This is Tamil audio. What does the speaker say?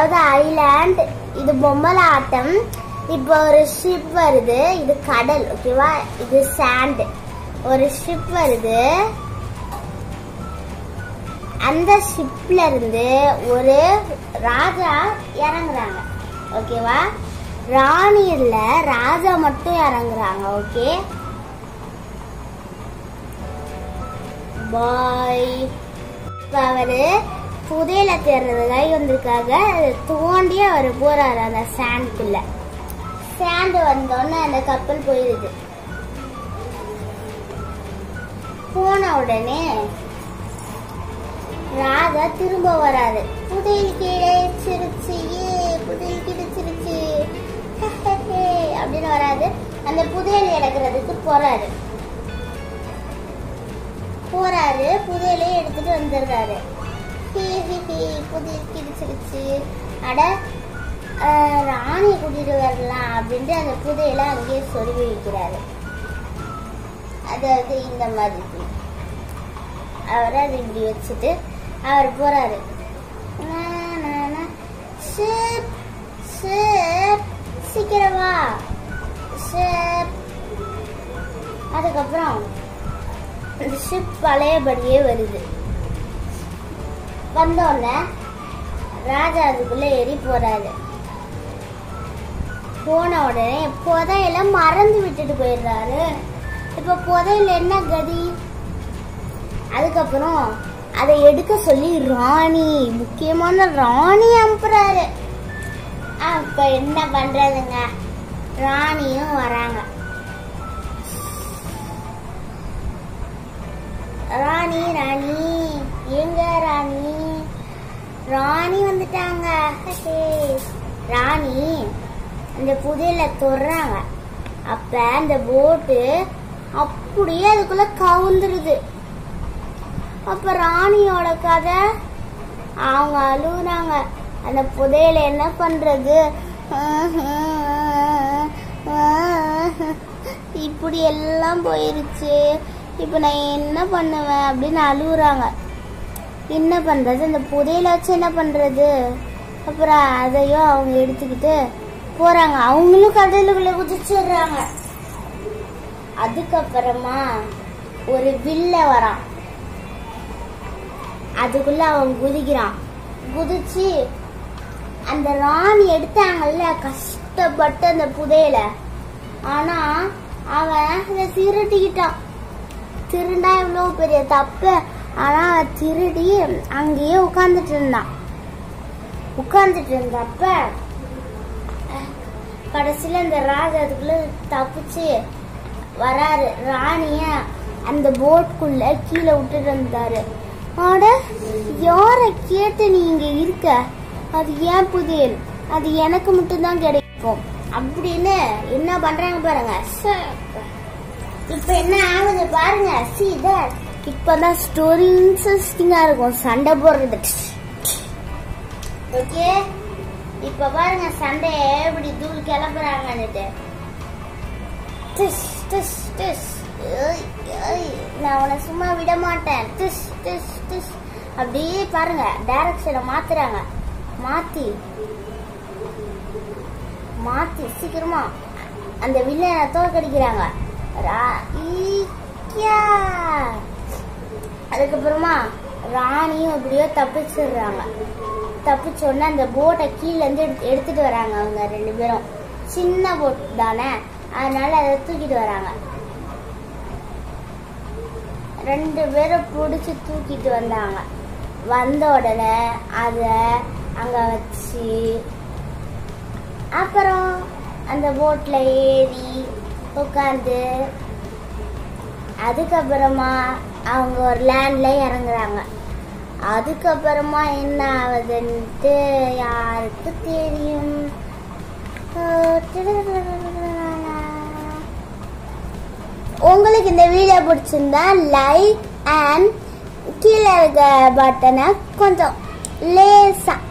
அதாவது ஐலாண்ட் இது பொம்மல ஆட்டம் இப்போ ஒரு ஷிப் வருது இது கடல் ஓகேவா இது சாண்ட் ஒரு ஷிப் வருது அந்த ஷிப்ல இருந்து ஒரு ராஜா இறங்குறாங்க ஓகேவா ராணி இல்ல ராஜா மட்டும் இறங்குறாங்க ஓகே பாய் இப்ப அவரு புதையல தேடுறதுக்காக வந்திருக்காங்க அதை தோண்டி அவர் போறாரு அந்த சாண்டுக்குள்ள சாண்டு வந்தோடனே அந்த கப்பல் போயிருது போன உடனே ராஜா திரும்ப வராரு புதையல் கிடைச்சிருச்சு ஏ புதையல் கிடைச்சிருச்சு அப்படின்னு வராது அந்த புதையல் இறக்குறதுக்கு போறாரு போறாரு புதையலே எடுத்துட்டு வந்துடுறாரு ஹே ஹே ஹே புதையல் கிடைச்சிருச்சு அட ஆஹ், ராணியை கூட்டிட்டு வரலாம் அப்படின்ட்டு அந்த புதையலை அங்கேயே சொருவி வைக்கிறாரு அதாவது இந்த மாதிரி அவர் அதை இப்படி வச்சுட்டு அவர் போறாரு ஷிப் ஷிப் சீக்கிரம் வா ஷிப் அதுக்கப்புறம் இந்த ஷிப் பழையபடியே வருது வந்தோடனே ராஜா அதுக்குள்ள ஏறி போறாரு போன உடனே புதையில மறந்து விட்டுட்டு போயிடுறாரு இப்ப புதையில என்ன கதி அதுக்கப்புறம் அதை எடுக்க சொல்லி ராணி முக்கியமான ராணி அனுப்புறாரு அப்ப என்ன பண்றதுங்க ராணியும் வராங்க ராணி ராணி எங்க ராணி ராணி வந்துட்டாங்க ஹே. ராணி அந்த புதையல தொடுறாங்க அப்ப அந்த போட்டு அப்படியே அதுக்குள்ள கவுந்துருது அப்ப ராணியோட கதை அவங்க அழுகுறாங்க அந்த புதையல என்ன பண்றது இப்படி எல்லாம் போயிருச்சு இப்ப நான் என்ன பண்ணுவேன் அப்படின்னு அழுகுறாங்க என்ன பண்றது அந்த புதையல வச்சு என்ன பண்றது அப்புறம் அதையும் அவங்க எடுத்துக்கிட்டு போறாங்க அவங்களும் கடலுக்குள்ள குதிச்சிடுறாங்க அதுக்கப்புறமா ஒரு வில்ல வரான் அதுக்குள்ள அவன் குதிக்கிறான் குதிச்சு அந்த ராணி எடுத்தாங்கல்ல கஷ்டப்பட்டு அந்த புதையல ஆனா அவன் அதை திருட்டிக்கிட்டான் திருண்டா இவ்வளவு பெரிய தப்பு ஆனா அவன் திருடி அங்கேயே உட்கார்ந்துட்டு இருந்தான் உட்கார்ந்துட்டு இருந்தப்ப அஹ், கடைசியில அந்த ராஜா அதுக்குள்ள தப்பிச்சு வராரு ராணிய அந்த போட்குள்ள கீழே விட்டுட்டு இருந்தாரு ஆட யார கேட்டு நீ இங்க இருக்க அது ஏன் புதையல் அது எனக்கு மட்டும்தான் கிடைக்கும் அப்படின்னு என்ன பண்றாங்க பாருங்க சே. இப்ப என்ன ஆகுது பாருங்க see that இப்பதான் ஸ்டோரி இன்ட்ரெஸ்டிங்கா இருக்கும் சண்டை போடுறது ஓகே இப்ப பாருங்க சண்டை எப்படி தூள் கிளப்புறாங்கன்னுட்டு டிஷ் டிஷ் டிஷ் ஏய், ஏய், நான் உன்னை சும்மா விட மாட்டேன் டிஷ் டிஷ் டிஷ் அப்படியே பாருங்க டைரக்ஷனை மாத்துறாங்க மாத்தி மாத்தி சீக்கிரமா அந்த வில்லனை தோற்கடிக்கிறாங்க ரா- ஈக்கியா. அதுக்கப்புறமா ராணியும் எப்படியோ தப்பிச்சிடுறாங்க தப்பிச்ச உடனே அந்த போட்டை கீழ இருந்து எடுத்து- எடுத்துட்டு வராங்க அவங்க ரெண்டு பேரும் சின்ன போட் தானே அதனால அதை தூக்கிட்டு வராங்க ரெண்டு பேரும் பிடிச்சி தூக்கிட்டு வந்தாங்க வந்த உடனே அதை அங்க வச்சு அப்புறம் அந்த போட்ல ஏறி உட்காந்து அதுக்கப்புறமா அவங்க ஒரு லேண்ட்ல இறங்குறாங்க அதுக்கப்புறமா என்ன ஆகுதுன்ட்டு யாருக்கு தெரியும் உங்களுக்கு இந்த வீடியோ பிடிச்சிருந்தா லைக் அண்ட் கீழே இருக்க பட்டனை கொஞ்சம் லேசா